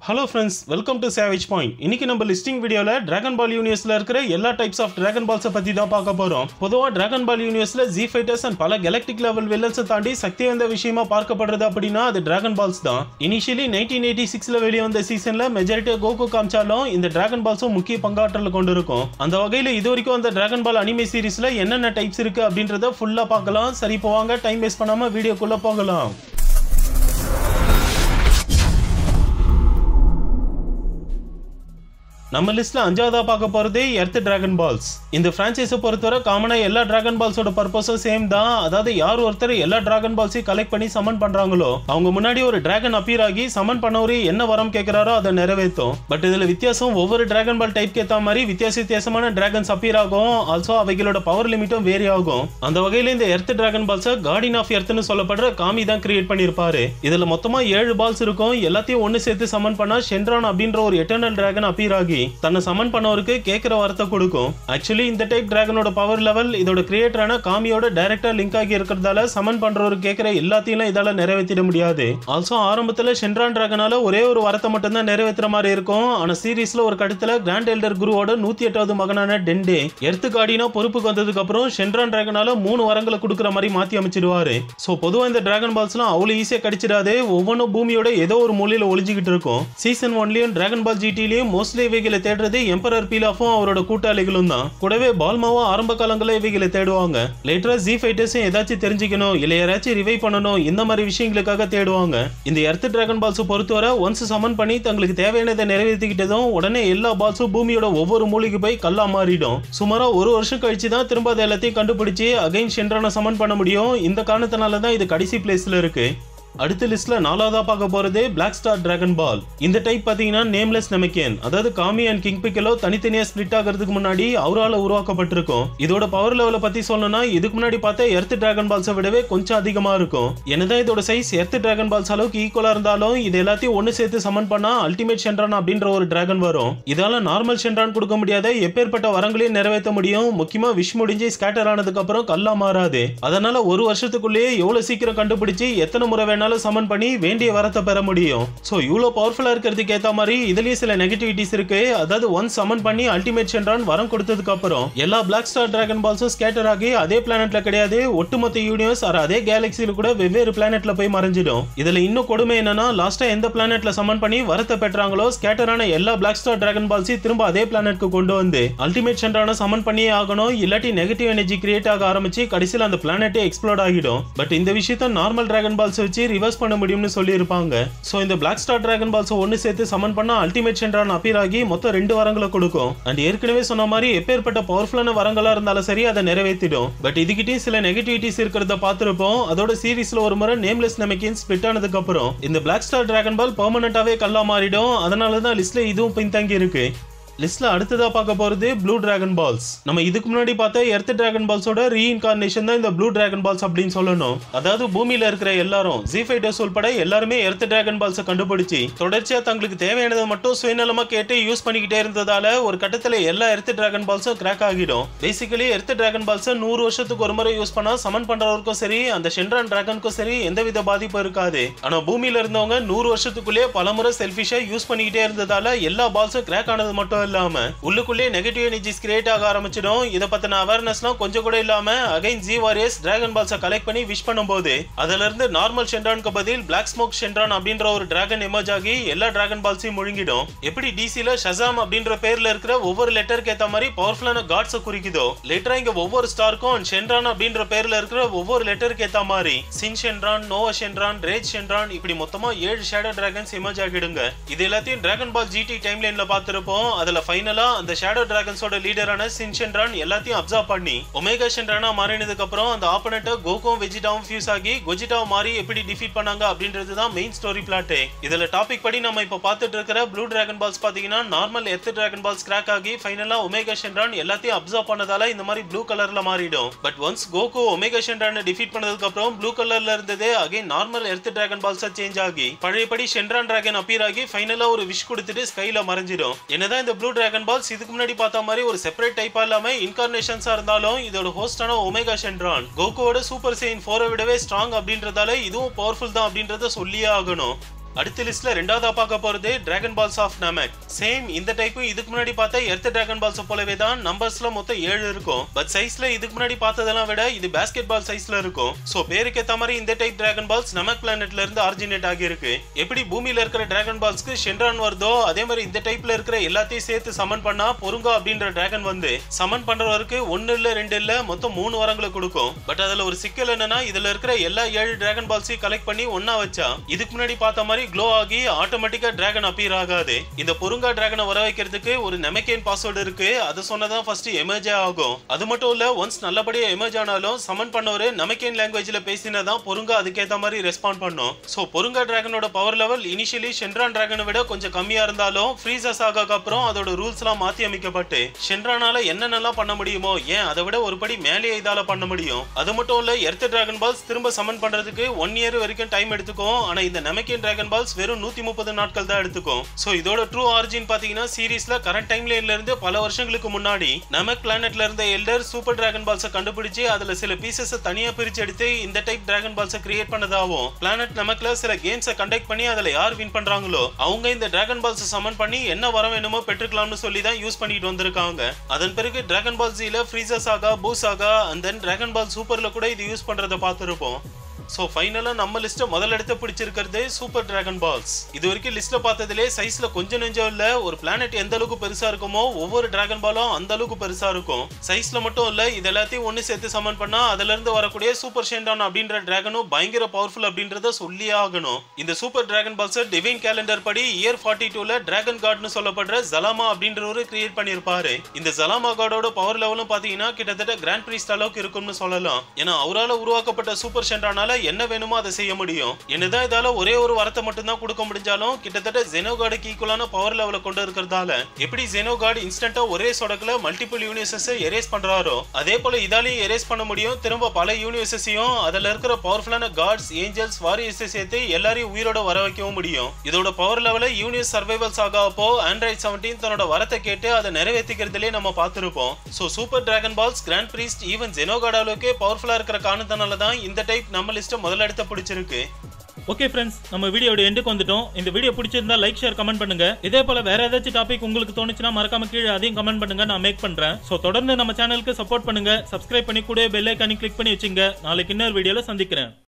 hello friends welcome to savage point இன்னைக்கு நம்ம listing வீடியோவில் டிராகன் பால் யூனிவர்ஸில் இருக்கிற எல்லா டைப்ஸ் ஆஃப் டிராகன் பால்ஸை பற்றி தான் பார்க்க போகிறோம் பொதுவாக டிராகன் பால் யூனிவர்ஸில் ஜி ஃபைட்டர்ஸ் அண்ட் பல கெலக்டிக் லெவல் வில்லன்ஸை தாண்டி சக்தி வந்த விஷயமா பார்க்கப்படுறது அப்படின்னா அது டிராகன் பால்ஸ் தான் இனிஷியலி நைன்டீன் எயிட்டி சிக்ஸில் வெளியே வந்த சீசனில் மெஜாரிட்டியாக கோகு காமிச்சாலும் இந்த டிராகன் பால்ஸும் முக்கிய பங்காற்றல் கொண்டு இருக்கும் அந்த வகையில் இது வரைக்கும் அந்த டிராகன் பால் அனிமே சீரிஸில் என்னென்ன டைப்ஸ் இருக்குது அப்படின்றத ஃபுல்லாக பார்க்கலாம் சரி போவாங்க டைம் வேஸ்ட் பண்ணாமல் வீடியோக்குள்ளே போகலாம் நம்ம லிஸ்ட்ல அஞ்சாவதா பார்க்க போறது எர்த் டிராகன் பால்ஸ் இந்த பிரான்ச்சைஸை பொறுத்தவரை காமனா எல்லா டிராகன் பால்ஸோட பர்பஸும் சேம் தான் அதாவது யார் ஒருத்தர் எல்லா டிராகன் பால்ஸையும் கலெக்ட் பண்ணி சமன் பண்றாங்களோ அவங்க முன்னாடி ஒரு டிராகன் அப்பியர் ஆகி சமன் பண்ணவரு என்ன வரம் கேட்கிறாரோ அதை நிறைவேற்றும் பட் இதுல வித்தியாசம் ஒவ்வொரு டிராகன் பால் டைப் ஏத்த மாதிரி வித்தியாச வித்தியாசமான டிராகன்ஸ் அப்பியர் ஆகும் ஆல்சோ அவைகளோட பவர் லிமிட்டும் வேரி ஆகும் அந்த வகையில இந்த எர்த் டிராகன் பால்ஸை கார்டின் ஆஃப் எர்த்னு சொல்லப்படுற காமி தான் கிரியேட் பண்ணியிருப்பாரு இதுல மொத்தமா ஏழு பால்ஸ் இருக்கும் எல்லாத்தையும் ஒன்னு சேர்த்து சமன் பண்ணா ஷென்ரான் அப்படின்ற ஒரு எட்டர்னல் டிராகன் அப்பியர் ஆகி தன்னை சமன் பண்ணவருக்கு கேட்கிற வரத்தை கொடுக்கும் ஆக்சுவலி இந்த டைப் டிராகனோட பவர் லெவல் இதோட கிரியேட்டரான காமியோட டைரக்டா லிங்க் ஆகி இருக்கிறதால சமன் பண்றவரு கேட்கிற எல்லாத்தையும் இதால நிறைவேற்றிட முடியாது ஆல்சோ ஆரம்பத்துல ஷென்ரான் டிராகனால ஒரே ஒரு வரத்தை மட்டும் தான் நிறைவேற்றுற மாதிரி இருக்கும் ஆனா சீரீஸ்ல ஒரு கட்டத்துல கிராண்ட் எல்டர் குருவோட நூத்தி எட்டாவது மகனான டென்டே எர்த்து கார்டினா பொறுப்புக்கு வந்ததுக்கு அப்புறம் ஷென்ரான் டிராகனால மூணு வரங்களை கொடுக்குற மாதிரி மாத்தி அமைச்சிடுவாரு சோ பொதுவா இந்த டிராகன் பால்ஸ்லாம் அவ்வளவு ஈஸியா கிடைச்சிடாது ஒவ்வொன்றும் பூமியோட ஏதோ ஒரு மூலையில ஒளிஞ்சுக்கிட்டு இருக்கும் சீசன் ஒன்லயும் டிராகன் பால் ஜிடிலையும் மோஸ்ட்லி இவைகளை தேடுறது எம்பரர் பீலாஃபும் அவரோட கூட்டாளிகளும் தான் கூடவே பால்மாவும் ஆரம்ப காலங்களில் இவைகளை தேடுவாங்க லேட்டரா ஜி ஃபைட்டர்ஸும் ஏதாச்சும் தெரிஞ்சுக்கணும் இல்லை யாராச்சும் ரிவைவ் பண்ணணும் இந்த மாதிரி விஷயங்களுக்காக தேடுவாங்க இந்த எர்த் டிராகன் பால்ஸை பொறுத்தவரை ஒன்ஸ் சமன் பண்ணி தங்களுக்கு தேவையானதை நிறைவேற்றிக்கிட்டதும் உடனே எல்லா பால்ஸும் பூமியோட ஒவ்வொரு மூலிகை போய் கல்லா மாறிடும் சுமாரா ஒரு வருஷம் கழிச்சு தான் திரும்ப அதை எல்லாத்தையும் கண்டுபிடிச்சு அகைன் ஷென்றான சமன் பண்ண முடியும் இந்த காரணத்தினால தான் இது கடைசி பிளேஸ்ல இருக்கு அடுத்த லிஸ்ட்ல நாலாவதா பார்க்க போறது பிளாக் ஸ்டார் டிராகன் பால் இந்த டைப் பாத்தீங்கன்னா நேம்லெஸ் நெமக்கியன் அதாவது காமி அண்ட் கிங் பிக்கலோ தனித்தனியா ஸ்பிளிட் ஆகிறதுக்கு முன்னாடி அவரால் உருவாக்கப்பட்டிருக்கும் இதோட பவர் லெவலை பத்தி சொல்லணும்னா இதுக்கு முன்னாடி பார்த்த எர்த் டிராகன் பால்ஸை விடவே கொஞ்சம் அதிகமா இருக்கும் என்னதான் இதோட சைஸ் எர்த் டிராகன் பால்ஸ் அளவுக்கு ஈக்குவலா இருந்தாலும் இது எல்லாத்தையும் ஒன்னு சேர்த்து சமன் பண்ணா அல்டிமேட் ஷென்ரான் அப்படின்ற ஒரு டிராகன் வரும் இதால நார்மல் ஷென்ரான் கொடுக்க முடியாத எப்பேற்பட்ட வரங்களையும் நிறைவேற்ற முடியும் முக்கியமா விஷ் முடிஞ்சு ஸ்கேட்டர் ஆனதுக்கு அப்புறம் கல்லா மாறாது அதனால ஒரு வருஷத்துக்குள்ளேயே எவ்வளவு சீக்கிரம் கண்டுபிடிச்சு எத்தனை முறை வேணாலும் சமன் பண்ணி வேண்டிய வரத்தை பெற முடியும் ஸோ இவ்வளோ பவர்ஃபுல்லாக இருக்கிறதுக்கு ஏற்ற மாதிரி இதுலயே சில நெகட்டிவிட்டிஸ் இருக்கு அதாவது ஒன் சமன் பண்ணி அல்டிமேட் சென்றான் வரம் கொடுத்ததுக்கு அப்புறம் எல்லா பிளாக் ஸ்டார் டிராகன் பால்ஸும் ஸ்கேட்டர் ஆகி அதே பிளானட்ல கிடையாது ஒட்டுமொத்த யூனிவர்ஸ் ஆர் அதே கேலக்சியில கூட வெவ்வேறு பிளானட்ல போய் மறைஞ்சிடும் இதுல இன்னும் கொடுமை என்னன்னா லாஸ்டா எந்த பிளானட்ல சமன் பண்ணி வரத்தை பெற்றாங்களோ ஸ்கேட்டரான எல்லா பிளாக் ஸ்டார் டிராகன் பால்ஸையும் திரும்ப அதே பிளானட்க்கு கொண்டு வந்து அல்டிமேட் சென்றான சமன் பண்ணியே ஆகணும் இல்லாட்டி நெகட்டிவ் எனர்ஜி கிரியேட் ஆக ஆரம்பிச்சு கடைசியில் அந்த பிளானட்டே எக்ஸ்ப்ளோட் ஆகிடும் பட் இந்த விஷயத்த நார்மல் டிராகன் பால்ஸ் வச்சு ரிவர்ஸ் பண்ண முடியும்னு சொல்லியிருப்பாங்க ஸோ இந்த பிளாக் ஸ்டார் டிராகன் பால்ஸ் ஒன்று சேர்த்து சமன் பண்ணா அல்டிமேட் சென்றான் அப்பீர் ஆகி மொத்தம் ரெண்டு வரங்களை கொடுக்கும் அண்ட் ஏற்கனவே சொன்ன மாதிரி எப்பேற்பட்ட பவர்ஃபுல்லான வரங்களா இருந்தாலும் சரி அதை நிறைவேற்றிடும் பட் இதுகிட்டயும் சில நெகட்டிவிட்டிஸ் இருக்கிறத பார்த்துருப்போம் அதோட சீரீஸ்ல ஒரு முறை நேம்லெஸ் நெமக்கின் ஸ்பிட் ஆனதுக்கு அப்புறம் இந்த பிளாக் ஸ்டார் டிராகன் பால் பெர்மனண்டாவே கல்லா மாறிடும் அதனால தான் லிஸ்ட்ல இதுவும் பின்தங்கி இருக்கு லிஸ்ட்ல அடுத்ததா பார்க்க போறது ப்ளூ டிராகன் பால்ஸ் நம்ம இதுக்கு முன்னாடி பார்த்த எர்த் டிராகன் பால்ஸோட ரீஇன்கார்னேஷன் தான் இந்த ப்ளூ டிராகன் பால்ஸ் அப்படின்னு சொல்லணும் அதாவது பூமியில இருக்கிற எல்லாரும் ஜி ஃபைட்டர்ஸ் உள்பட எல்லாருமே எர்த் டிராகன் பால்ஸை கண்டுபிடிச்சு தொடர்ச்சியா தங்களுக்கு தேவையானதை மட்டும் சுயநலமா கேட்டு யூஸ் பண்ணிக்கிட்டே இருந்ததால ஒரு கட்டத்துல எல்லா எர்த் டிராகன் பால்ஸும் கிராக் ஆகிடும் பேசிக்கலி எர்த் டிராகன் பால்ஸை நூறு வருஷத்துக்கு ஒரு முறை யூஸ் பண்ணா சமன் பண்றவருக்கும் சரி அந்த ஷென்ரான் டிராகனுக்கும் சரி எந்தவித பாதிப்பும் இருக்காது ஆனா பூமியில இருந்தவங்க நூறு வருஷத்துக்குள்ளே பலமுறை செல்ஃபிஷா யூஸ் பண்ணிக்கிட்டே இருந்ததால எல்லா பால்ஸும் கிராக் ஆனது மட்டும் இல்லாம உள்ளுக்குள்ளே நெகட்டிவ் எனர்ஜிஸ் கிரியேட் ஆக ஆரம்பிச்சிடும் இதை பத்தின அவேர்னஸ்லாம் கொஞ்சம் கூட இல்லாம அகைன் ஜி வாரியர்ஸ் டிராகன் பால்ஸை கலெக்ட் பண்ணி விஷ் பண்ணும்போது அதுல இருந்து நார்மல் ஷென்ரானுக்கு பதில் பிளாக் ஸ்மோக் ஷென்ரான் அப்படின்ற ஒரு டிராகன் எமர்ஜ் ஆகி எல்லா டிராகன் பால்ஸையும் முழுங்கிடும் எப்படி டிசில ஷசாம் அப்படின்ற பேர்ல இருக்கிற ஒவ்வொரு லெட்டருக்கு ஏத்த மாதிரி பவர்ஃபுல்லான காட்ஸை குறிக்குதோ லேட்டரா இங்க ஒவ்வொரு ஸ்டாருக்கும் ஷென்ரான் அப்படின்ற பேர்ல இருக்கிற ஒவ்வொரு லெட்டருக்கு ஏத்த மாதிரி Syn Shenron Nuova Shenron Rage Shenron இப்படி மொத்தமா ஏழு ஷேடோ டிராகன்ஸ் எமர்ஜ் ஆகிடுங்க இது எல்லாத்தையும் டிராகன் பால் ஜிடி டைம் லைன்ல பார்த்திருப்போம் அதுல ஃபைனலா அந்த ஷேடோ டிராகன்ஸோட லீடரான சின் ஷென்ரான் எல்லாத்தையும் அப்சர்வ் பண்ணி ஒமேகா ஷென்ரானா மாறினதுக்கு அப்புறம் அந்த ஆப்பனண்ட்டை கோகும் வெஜிடாவும் ஃபியூஸ் ஆகி கொஜிட்டாவும் மாறி எப்படி டிஃபீட் பண்ணாங்க அப்படின்றது தான் மெயின் ஸ்டோரி பிளாட்டே இதுல டாபிக் படி நம்ம இப்ப பார்த்துட்டு இருக்கிற ப்ளூ டிராகன் பால்ஸ் பாத்தீங்கன்னா normal Earth dragon balls crack ஆகி ஃபைனலா ஒமேகா ஷென்ரான் எல்லாத்தையும் அப்சர்வ் பண்ணதால இந்த மாதிரி ப்ளூ கலர்ல மாறிடும் பட் ஒன்ஸ் கோகு ஒமேகா ஷென்ரானை டிஃபீட் பண்ணதுக்கு அப்புறம் ப்ளூ கலர்ல இருந்ததே அகைன் நார்மல் எர்த் டிராகன் பால்ஸா சேஞ்ச் ஆகி பழையபடி ஷென்ரான் டிராகன் அப்பியர் ஆகி ஃபைனலா ஒரு விஷ் கொடுத்துட்டு ஸ்கைல மறைஞ்சிடும் என்னதான் இந்த ப்ளூ டிராகன் பால்ஸ் இதுக்கு முன்னாடி பார்த்த மாதிரி ஒரு செப்பரேட் டைப்பா இல்லாம இன்கார்னேஷன்ஸா இருந்தாலும் இதோட ஹோஸ்டான ஒமேகா ஷென்ரான் கோகுவோட சூப்பர் செயின் ஃபோரை விடவே ஸ்ட்ராங் அப்படின்றதால இதுவும் பவர்ஃபுல் தான் அப்படின்றத சொல்லியே ஆகணும் அடுத்த லிஸ்ட்ல ரெண்டாவதா பார்க்க போறது dragon balls of Namek same இந்த டைப்பும் இதுக்கு முன்னாடி பார்த்த எர்த் டிராகன் பால்ஸ் போலவே தான் நம்பர்ஸ்ல மொத்தம் ஏழு இருக்கும் பட் சைஸ்ல இதுக்கு முன்னாடி பார்த்ததெல்லாம் விட இது பேஸ்கெட் பால் சைஸ்ல இருக்கும் சோ பேருக்கு ஏத்த மாதிரி இந்த டைப் டிராகன் பால்ஸ் நமக் பிளானட்ல இருந்து ஆரிஜினேட் ஆகியிருக்கு எப்படி பூமியில இருக்கிற டிராகன் பால்ஸ்க்கு ஷென்ரான் வருதோ அதே மாதிரி இந்த டைப்ல இருக்கிற எல்லாத்தையும் சேர்த்து சமன் பண்ணா பொருங்கா அப்படின்ற டிராகன் வந்து சமன் பண்றவருக்கு ஒன்னு இல்ல ரெண்டு இல்ல மொத்தம் மூணு வரங்களை கொடுக்கும் பட் அதுல ஒரு சிக்கல் என்னன்னா இதுல இருக்கிற எல்லா ஏழு டிராகன் பால்ஸையும் கலெக்ட் பண்ணி ஒன்னா வச்சா இதுக்கு முன்னாடி பார்த்த மாதிரி க்ளோ ஆகி ஆட்டோமேட்டிக்கா டிராகன் அப்பியர் ஆகாது இந்த பொருங்கா டிராகனை வர வைக்கிறதுக்கு ஒரு நெமக்கேன் பாஸ்வேர்டு இருக்கு அது சொன்னதான் ஃபர்ஸ்ட் எமர்ஜ் ஆகும் அது மட்டும் இல்ல ஒன்ஸ் நல்லபடியா எமர்ஜ் ஆனாலும் சமன் பண்ணவரு நமக்கேன் லாங்குவேஜ்ல பேசினதான் பொருங்கா அதுக்கேத்த மாதிரி ரெஸ்பாண்ட் பண்ணும் சோ பொருங்கா டிராகனோட பவர் லெவல் இனிஷியலி ஷென்ரான் டிராகனை விட கொஞ்சம் கம்மியா இருந்தாலும் ஃப்ரீசஸ் ஆக அப்புறம் அதோட ரூல்ஸ் எல்லாம் மாத்தி அமைக்கப்பட்டு ஷென்ரானால என்னென்னலாம் பண்ண முடியுமோ ஏன் அதை விட ஒரு படி மேலேயே இதால பண்ண முடியும் அது மட்டும் இல்ல எர்த் டிராகன் பால்ஸ் திரும்ப சமன் பண்றதுக்கு ஒன் இயர் வரைக்கும் டைம் எடுத்துக்கும் ஆனா இந்த நெமக்கின் டிராகன் பால்ஸ் வெறும் நூத்தி முப்பது நாட்கள் தான் எடுத்துக்கும் சோ இதோட ட்ரூ ஆரிஜின் பாத்தீங்கன்னா சீரீஸ்ல கரண்ட் டைம் லைன்ல இருந்து பல வருஷங்களுக்கு முன்னாடி நமக் பிளானட்ல இருந்த எல்டர் சூப்பர் டிராகன் பால்ஸை கண்டுபிடிச்சு அதுல சில பீசஸ் தனியா பிரிச்சு எடுத்து இந்த டைப் டிராகன் பால்ஸை கிரியேட் பண்ணதாவும் பிளானட் நமக்குல சில கேம்ஸை கண்டக்ட் பண்ணி அதுல யார் வின் பண்றாங்களோ அவங்க இந்த டிராகன் பால்ஸ் சமன் பண்ணி என்ன வர வேணுமோ பெற்றுக்கலாம்னு சொல்லி தான் யூஸ் பண்ணிட்டு வந்திருக்காங்க அதன் பிறகு டிராகன் பால் ஜீல ஃப்ரீசஸ் ஆகா பூஸ் ஆகா அண்ட் தென் டிராகன் பால் சூப்பர்ல கூட இது யூஸ் பண்றதை பார்த்துருப்போம் ஸோ ஃபைனலாக நம்ம லிஸ்ட்டை முதல் இடத்த பிடிச்சிருக்கிறது சூப்பர் டிராகன் பால்ஸ் இது வரைக்கும் லிஸ்ட்டில் பார்த்ததுலே சைஸில் கொஞ்சம் நெஞ்சம் இல்லை ஒரு பிளானட் எந்த அளவுக்கு பெருசாக இருக்குமோ ஒவ்வொரு டிராகன் பாலும் அந்த அளவுக்கு பெருசாக இருக்கும் சைஸில் மட்டும் இல்லை இது எல்லாத்தையும் ஒன்று சேர்த்து சமன் பண்ணால் அதுலேருந்து வரக்கூடிய சூப்பர் ஷேண்டான் அப்படின்ற டிராகனும் பயங்கர பவர்ஃபுல் அப்படின்றத சொல்லியே ஆகணும் இந்த சூப்பர் டிராகன் பால்ஸை டிவைன் கேலண்டர் படி இயர் ஃபார்ட்டி டூல டிராகன் காட்னு சொல்லப்படுற ஜலாமா அப்படின்றவரு கிரியேட் பண்ணியிருப்பாரு இந்த ஜலாமா காடோட பவர் லெவலும் பார்த்தீங்கன்னா கிட்டத்தட்ட கிராண்ட் பிரீஸ்ட் அளவுக்கு இருக்கும்னு சொல்லலாம் ஏன்னா அவரால் உருவாக்கப்பட்ட சூப்பர் ஷேண்டானால என்ன வேணுமோ அதை செய்ய முடியும் என்னதான் இதால ஒரே ஒரு வரத்தை மட்டும் தான் கொடுக்க முடிஞ்சாலும் கிட்டத்தட்ட ஜெனோகார்டுக்கு ஈக்குவலான பவர் லெவலை கொண்டு இருக்கிறதால எப்படி ஜெனோகார்டு இன்ஸ்டன்டா ஒரே சொடக்குல மல்டிபிள் யூனிவர்சஸ் எரேஸ் பண்றாரோ அதே போல இதாலையும் எரேஸ் பண்ண முடியும் திரும்ப பல யூனிவர்சஸையும் அதுல இருக்கிற பவர்ஃபுல்லான காட்ஸ் ஏஞ்சல்ஸ் வாரியர்ஸ் சேர்த்து எல்லாரையும் உயிரோட வர வைக்கவும் முடியும் இதோட பவர் லெவலை யூனிவர்ஸ் சர்வைவல் சாகா அப்போ ஆண்ட்ராய்ட் செவன்டீன் தன்னோட வரத்தை கேட்டு அதை நிறைவேற்றிக்கிறதுலே நம்ம பார்த்திருப்போம் so super dragon balls grand priest even ஜெனோகார்டு அளவுக்கு பவர்ஃபுல்லா இருக்கிற காரணத்தினால தான் இந்த டைப் நம்ம லிஸ்ட்டை முதல் இடத்த பிடிச்சிருக்கு ஓகே ஃப்ரெண்ட்ஸ் நம்ம வீடியோட எண்டுக்கு வந்துட்டோம் இந்த வீடியோ பிடிச்சிருந்தா லைக் ஷேர் கமெண்ட் பண்ணுங்க இதே போல வேற ஏதாச்சும் டாபிக் உங்களுக்கு தோணுச்சுன்னா மறக்காம கீழே அதையும் கமெண்ட் பண்ணுங்க நான் மேக் பண்றேன் ஸோ தொடர்ந்து நம்ம சேனலுக்கு சப்போர்ட் பண்ணுங்க சப்ஸ்கிரைப் பண்ணி கூட பெல் ஐக்கானி கிளிக் பண்ணி வச்சுங்க நாளைக்கு இன்னொரு வீடியோல சந்திக்கிறேன்